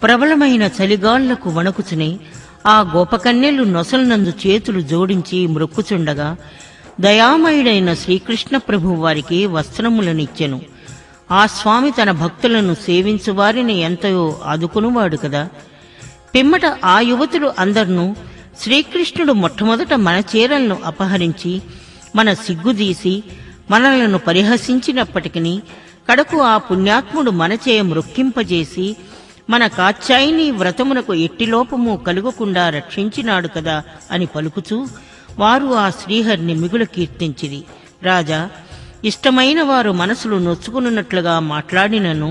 ప్రబలమైన చలిగాళ్లకు వణుకుచునే ఆ గోపకన్యలు నొసలనందు చేతులు జోడించి మ్రొక్కుచుండగా దయామయుడైన శ్రీకృష్ణ ప్రభు వారికి వస్త్రములనిచ్చెను ఆ స్వామి తన భక్తులను సేవించు వారిని ఎంతయో ఆదుకునువాడు కదా పిమ్మట ఆ యువతులు అందర్నూ శ్రీకృష్ణుడు మొట్టమొదట మన చీరలను అపహరించి మన సిగ్గుదీసి మనలను పరిహసించినప్పటికీ కడకు ఆ పుణ్యాత్ముడు మనచే మృక్కింపజేసి మన కాచ్యాయిని వ్రతమునకు ఎట్టి లోపము కలుగకుండా రక్షించినాడు కదా అని పలుకుచూ వారు ఆ శ్రీహరిని మిగులు కీర్తించిరి రాజా ఇష్టమైన వారు మనసులు నొచ్చుకున్నట్లుగా మాట్లాడినను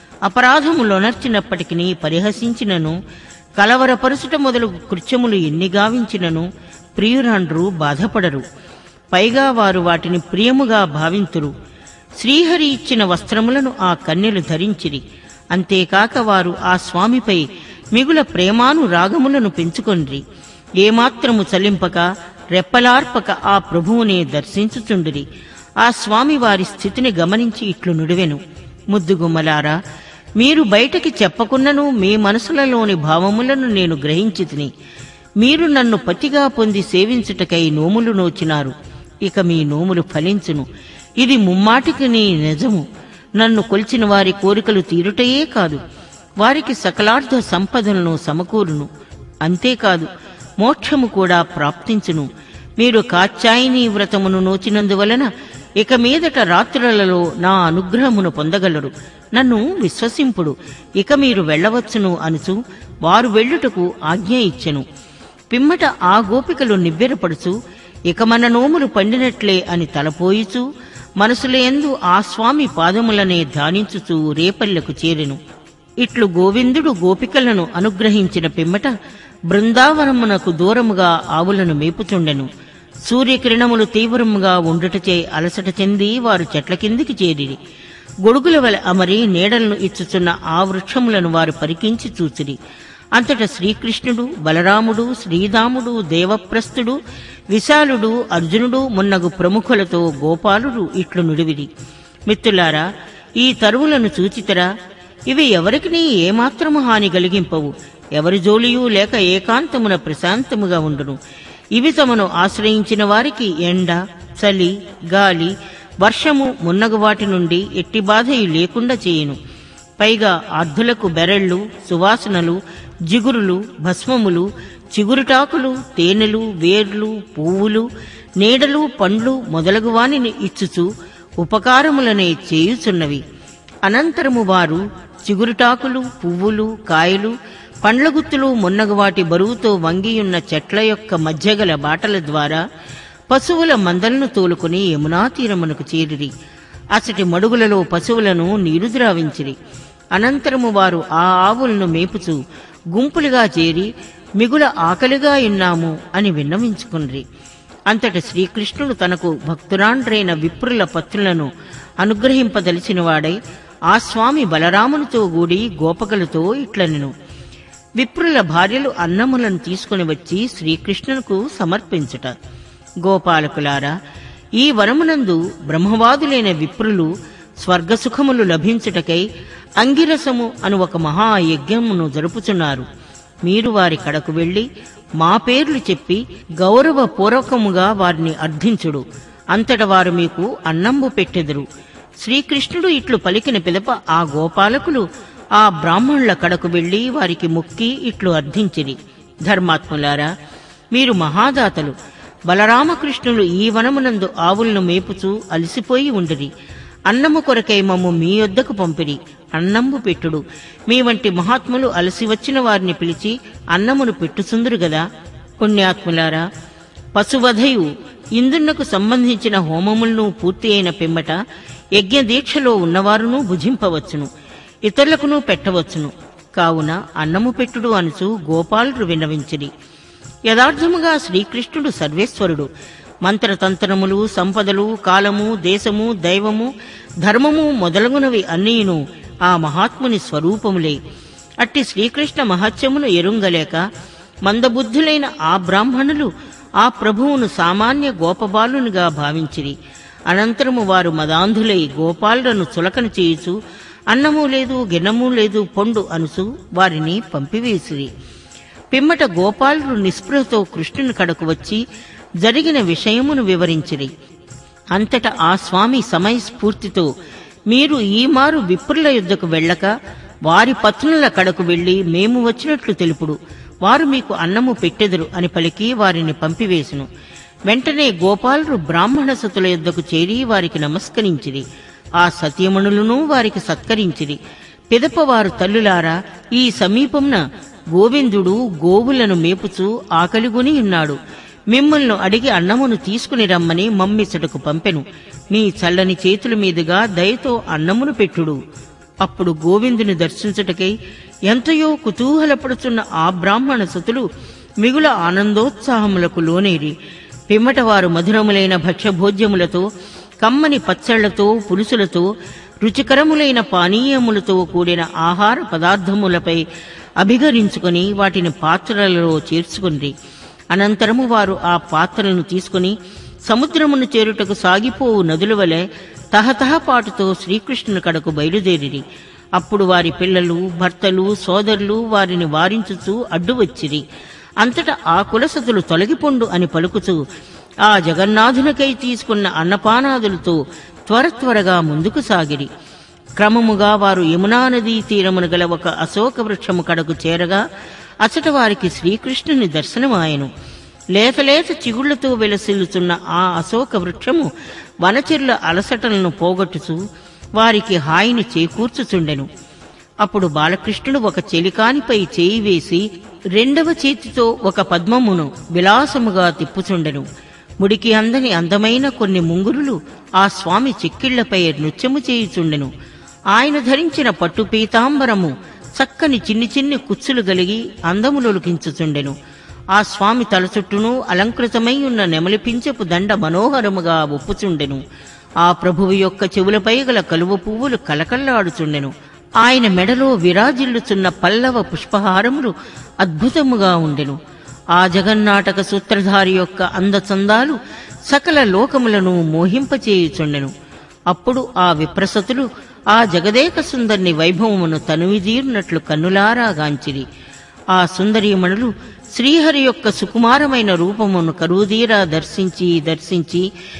అపరాధములొనర్చినప్పటికీ పరిహసించినను కలవరపరుచుట మొదలు కృత్యములు ఎన్ని గావించినను ప్రియురాండ్రు బాధపడరు పైగా వారు వాటిని ప్రియముగా భావింతురు శ్రీహరి ఇచ్చిన వస్త్రములను ఆ కన్యలు ధరించిరి అంతేకాక వారు ఆ స్వామిపై మిగుల ప్రేమాను రాగములను పెంచుకొండ్రి ఏమాత్రము చలింపక రెప్పలార్పక ఆ ప్రభువునే దర్శించుచుండిరి ఆ స్వామి వారి స్థితిని గమనించి ఇట్లు నుడివెను ముద్దుగుమ్మలారా మీరు బయటకి చెప్పకున్నను మీ మనసులలోని భావములను నేను గ్రహించి తిని మీరు నన్ను పతిగా పొంది సేవించుటకై నోములు నోచినారు ఇక మీ నోములు ఫలించును ఇది ముమ్మాటికి నీ నిజము నన్ను కొలిచిన వారి కోరికలు తీరుటయే కాదు వారికి సకలార్థ సంపదలను సమకూరును అంతేకాదు మోక్షము కూడా ప్రాప్తించును మీరు కాచాయిని వ్రతమును నోచినందువలన ఇక మీదట రాత్రులలో నా అనుగ్రహమును పొందగలరు నన్ను విశ్వసింపుడు ఇక మీరు వెళ్ళవచ్చును అనుచు వారు వెళ్ళుటకు ఆజ్ఞ ఇచ్చెను పిమ్మట ఆ గోపికలు నివ్వెరపడుచు ఇక మన నోములు పండినట్లే అని తలపోయిచు మనసులేందు ఆ స్వామి పాదములనే ధ్యానించుచు రేపల్లెకు చేరెను ఇట్లు గోవిందుడు గోపికలను అనుగ్రహించిన పిమ్మట బృందావనమునకు దూరముగా ఆవులను మేపుచుండెను సూర్యకిరణములు తీవ్రముగా ఉండుటచే అలసట చెంది వారు చెట్ల కిందికి చేరిరి గొడుగుల వలె అమరి నీడలను ఇచ్చుచున్న ఆ వృక్షములను వారు పరికించి చూసిరి అంతట శ్రీకృష్ణుడు బలరాముడు శ్రీరాముడు దేవప్రస్థుడు విశాలుడు అర్జునుడు మున్నగు ప్రముఖులతో గోపాలుడు ఇట్లు నుడివిరి మిత్రులారా ఈ తరువులను చూచితరా ఇవి ఎవరికి ఏమాత్రము హాని కలిగింపవు ఎవరి జోలియూ లేక ఏకాంతమున ప్రశాంతముగా ఉండును ఇవి తమను ఆశ్రయించిన వారికి ఎండ చలి గాలి వర్షము మున్నగు వాటి నుండి ఎట్టి బాధయు లేకుండా చేయును పైగా ఆర్ధులకు బెరళ్ళు సువాసనలు జిగురులు భస్మములు చిగురుటాకులు తేనెలు వేర్లు పువ్వులు నీడలు పండ్లు మొదలగు వానిని ఇచ్చుచు ఉపకారములనే చేయుచున్నవి అనంతరము వారు చిగురుటాకులు పువ్వులు కాయలు పండ్ల గుత్తులు మున్నగు వాటి బరువుతో వంగియున్న చెట్ల యొక్క మధ్యగల బాటల ద్వారా పశువుల మందలను తోలుకుని యమునా తీరమునకు చేరిరి అసటి మడుగులలో పశువులను నీరు ద్రావించిరి అనంతరము వారు ఆ ఆవులను మేపుచు గుంపులుగా చేరి మిగుల ఆకలిగా ఉన్నాము అని విన్నవించుకున్రి అంతట శ్రీకృష్ణుడు తనకు భక్తురాండ్రైన విప్రుల పత్రులను అనుగ్రహింపదలిచిన వాడై ఆ స్వామి బలరామునితో కూడి గోపకలతో ఇట్లనెను విప్రుల భార్యలు అన్నములను తీసుకుని వచ్చి శ్రీకృష్ణునకు సమర్పించుట గోపాలకులారా ఈ వనమునందు బ్రహ్మవాదులైన విప్రులు స్వర్గసుఖములు లభించుటకై అంగిరసము అను ఒక మహాయజ్ఞమును జరుపుచున్నారు మీరు వారి కడకు వెళ్లి మా పేర్లు చెప్పి గౌరవపూర్వకముగా వారిని అర్థించుడు అంతట వారు మీకు అన్నంబు పెట్టెదరు శ్రీకృష్ణుడు ఇట్లు పలికిన పిదప ఆ గోపాలకులు ఆ బ్రాహ్మణుల కడకు వెళ్లి వారికి మొక్కి ఇట్లు అర్థించిరి ధర్మాత్ములారా మీరు మహాదాతలు బలరామకృష్ణులు ఈ వనమునందు ఆవులను మేపుచూ అలసిపోయి ఉండిరి అన్నము కొరకై మమ్ము మీ యొద్దకు పంపిరి అన్నంబు పెట్టుడు మీ వంటి మహాత్ములు అలసి వచ్చిన వారిని పిలిచి అన్నమును పెట్టుచుందురు గదా పుణ్యాత్ములారా పశువధయు ఇందునకు సంబంధించిన హోమములను పూర్తి అయిన పిమ్మట యజ్ఞ దీక్షలో ఉన్నవారును భుజింపవచ్చును ఇతరులకును పెట్టవచ్చును కావున అన్నము పెట్టుడు అనుచు గోపాలుడు విన్నవించిరి యథార్థముగా శ్రీకృష్ణుడు సర్వేశ్వరుడు మంత్రతంత్రములు సంపదలు కాలము దేశము దైవము ధర్మము మొదలగునవి అన్నీను ఆ మహాత్ముని స్వరూపములే అట్టి శ్రీకృష్ణ మహత్యమును ఎరుంగలేక మందబుద్ధులైన ఆ బ్రాహ్మణులు ఆ ప్రభువును సామాన్య గోపబాలునిగా భావించిరి అనంతరము వారు మదాంధులై గోపాలులను చులకన చేయుచు అన్నము లేదు గిన్నము లేదు పొండు అనుసు వారిని పంపివేసిరి పిమ్మట గోపాలుడు నిస్పృహతో కృష్ణుని కడకు వచ్చి జరిగిన విషయమును వివరించిరి అంతటా ఆ స్వామి సమయస్ఫూర్తితో మీరు ఈ మారు విప్రుల యుద్ధకు వెళ్ళక వారి పత్నుల కడకు వెళ్లి మేము వచ్చినట్లు తెలుపుడు వారు మీకు అన్నము పెట్టెదరు అని పలికి వారిని పంపివేశును వెంటనే గోపాలుడు బ్రాహ్మణ సతుల యుద్ధకు చేరి వారికి నమస్కరించిరి ఆ సత్యమణులను వారికి సత్కరించిరి పిదప వారు తల్లులారా ఈ సమీపంన గోవిందుడు గోవులను మేపుచూ ఆకలిగొని ఉన్నాడు మిమ్మల్ని అడిగి అన్నమును తీసుకుని రమ్మని మమ్మిసటకు పంపెను మీ చల్లని చేతుల మీదుగా దయతో అన్నమును పెట్టుడు అప్పుడు గోవిందుని దర్శించుటకై ఎంతయో కుతూహలపడుతున్న ఆ బ్రాహ్మణ సతులు మిగుల ఆనందోత్సాహములకు లోనేరి పిమ్మట వారు మధురములైన భక్ష్యభోజ్యములతో కమ్మని పచ్చళ్లతో పులుసులతో రుచికరములైన పానీయములతో కూడిన ఆహార పదార్థములపై అభిగరించుకొని వాటిని పాత్రలలో చేర్చుకుని అనంతరము వారు ఆ పాత్రలను తీసుకుని సముద్రమును చేరుటకు సాగిపోవు నదుల వలె తహతహపాటుతో శ్రీకృష్ణుని కడకు బయలుదేరిరి అప్పుడు వారి పిల్లలు భర్తలు సోదరులు వారిని వారించుచూ అడ్డు వచ్చిరి అంతటా ఆ కులసతులు తొలగిపొండు అని పలుకుతూ ఆ జగన్నాథునికై తీసుకున్న అన్నపానాదులతో త్వర త్వరగా ముందుకు సాగిరి క్రమముగా వారు యమునా నదీ తీరమున గల ఒక అశోక వృక్షము కడకు చేరగా అచట వారికి శ్రీకృష్ణుని దర్శనమాయను లేత లేత చిగుళ్లతో వెలసిల్లుతున్న ఆ అశోక వృక్షము వనచెర్ల అలసటలను పోగొట్టుచు వారికి హాయిని చేకూర్చుచుండెను అప్పుడు బాలకృష్ణుడు ఒక చెలికానిపై చేయి వేసి రెండవ చేతితో ఒక పద్మమును విలాసముగా తిప్పుచుండెను ముడికి అందని అందమైన కొన్ని ముంగురులు ఆ స్వామి చిక్కిళ్లపై నృత్యము చేయుచుండెను ఆయన ధరించిన పట్టు పీతాంబరము చక్కని చిన్ని చిన్ని కుచ్చులు గలిగి అందములొలికించుచుండెను ఆ స్వామి తల చుట్టూను అలంకృతమై ఉన్న నెమలిపించపు దండ మనోహరముగా ఒప్పుచుండెను ఆ ప్రభువు యొక్క చెవులపై గల కలువ పువ్వులు కలకల్లాడుచుండెను ఆయన మెడలో విరాజిల్లుచున్న పల్లవ పుష్పహారములు అద్భుతముగా ఉండెను ఆ జగన్నాటక సూత్రధారి యొక్క అందచందాలు సకల లోకములను మోహింపచేయుచుండెను అప్పుడు ఆ విప్రసతులు ఆ జగదేక సుందరిని వైభవమును తనువిదీర్నట్లు కన్నులారా గాంచిరి ఆ సుందరీమణులు శ్రీహరి యొక్క సుకుమారమైన రూపమును కరువుదీరా దర్శించి దర్శించి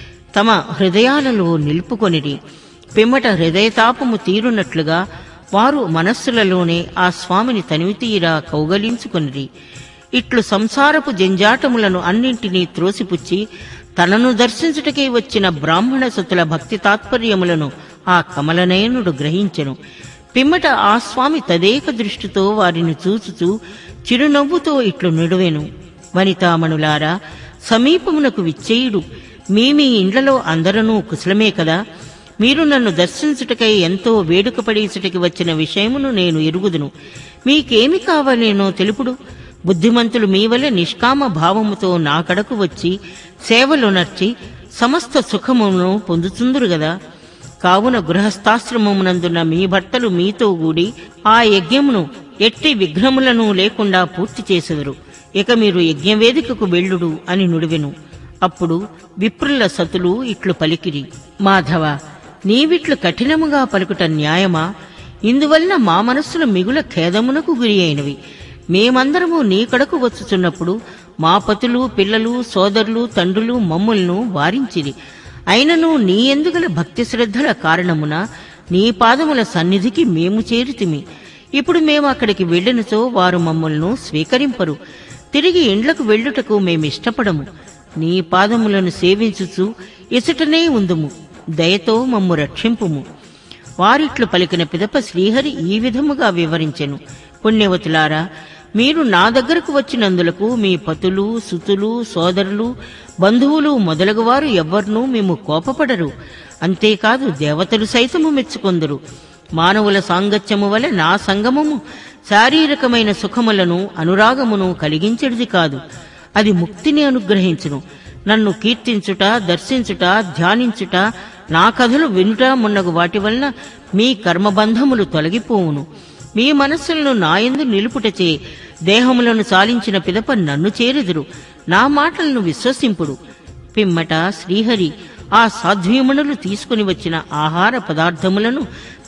తమ హృదయాలలో నిలుపుకొనిరి పిమ్మట హృదయతాపము తీరునట్లుగా వారు మనస్సులలోనే ఆ స్వామిని తనివితీరా కౌగలించుకొనిరి ఇట్లు సంసారపు జంజాటములను అన్నింటినీ త్రోసిపుచ్చి తనను దర్శించుటకై వచ్చిన బ్రాహ్మణ సతుల భక్తి తాత్పర్యములను ఆ కమలనయనుడు గ్రహించెను పిమ్మట ఆ స్వామి తదేక దృష్టితో వారిని చూచుచూ చిరునవ్వుతో ఇట్లు నిడువెను వనితామణులారా సమీపమునకు విచ్చేయుడు మీ మీ ఇండ్లలో అందరూ కుశలమే కదా మీరు నన్ను దర్శించుటకై ఎంతో వేడుక పడేసుటకి వచ్చిన విషయమును నేను ఎరుగుదును మీకేమి కావాలేనో తెలుపుడు బుద్ధిమంతులు మీ వలె నిష్కామ భావముతో నా కడకు వచ్చి సేవలునర్చి సమస్త సుఖమును పొందుతుందురు గదా కావున గృహస్థాశ్రమమునందున్న మీ భర్తలు మీతో కూడి ఆ యజ్ఞమును ఎట్టి విఘ్నములను లేకుండా పూర్తి చేసెదరు ఇక మీరు యజ్ఞవేదికకు వెళ్ళుడు అని నుడివెను అప్పుడు విప్రుల సతులు ఇట్లు పలికిరి మాధవ నీవిట్లు కఠినముగా పలుకుట న్యాయమా ఇందువలన మా మనస్సులు మిగుల ఖేదమునకు గురి అయినవి మేమందరము నీ కడకు వచ్చుచున్నప్పుడు మా పతులు పిల్లలు సోదరులు తండ్రులు మమ్ములను వారించిరి అయినను నీ ఎందుగల భక్తి శ్రద్ధల కారణమున నీ పాదముల సన్నిధికి మేము చేరితిమి ఇప్పుడు మేము అక్కడికి వెళ్ళినచో వారు మమ్మల్ని స్వీకరింపరు తిరిగి ఇండ్లకు వెళ్ళుటకు మేమిష్టపడము నీ పాదములను సేవించుచు ఇసటనే ఉందుము దయతో మమ్ము రక్షింపుము వారిట్లు పలికిన పిదప శ్రీహరి ఈ విధముగా వివరించెను పుణ్యవతులారా మీరు నా దగ్గరకు వచ్చినందులకు మీ పతులు సుతులు సోదరులు బంధువులు మొదలగువారు ఎవ్వరినూ మేము కోపపడరు అంతేకాదు దేవతలు సైతము మెచ్చుకొందరు మానవుల సాంగత్యము వలె నా సంగమము శారీరకమైన సుఖములను అనురాగమును కలిగించేది కాదు అది ముక్తిని అనుగ్రహించును నన్ను కీర్తించుట దర్శించుట ధ్యానించుట నా కథలు వినుట మున్నగు వాటి వలన మీ కర్మబంధములు తొలగిపోవును మీ మనస్సులను నాయందు నిలుపుటచే దేహములను సాలించిన పిదప నన్ను చేరెదురు నా మాటలను విశ్వసింపుడు పిమ్మట శ్రీహరి ఆ సాధ్వీమణులు తీసుకుని వచ్చిన ఆహార పదార్థములను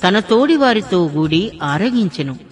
తన తోడి వారితో కూడి ఆరగించెను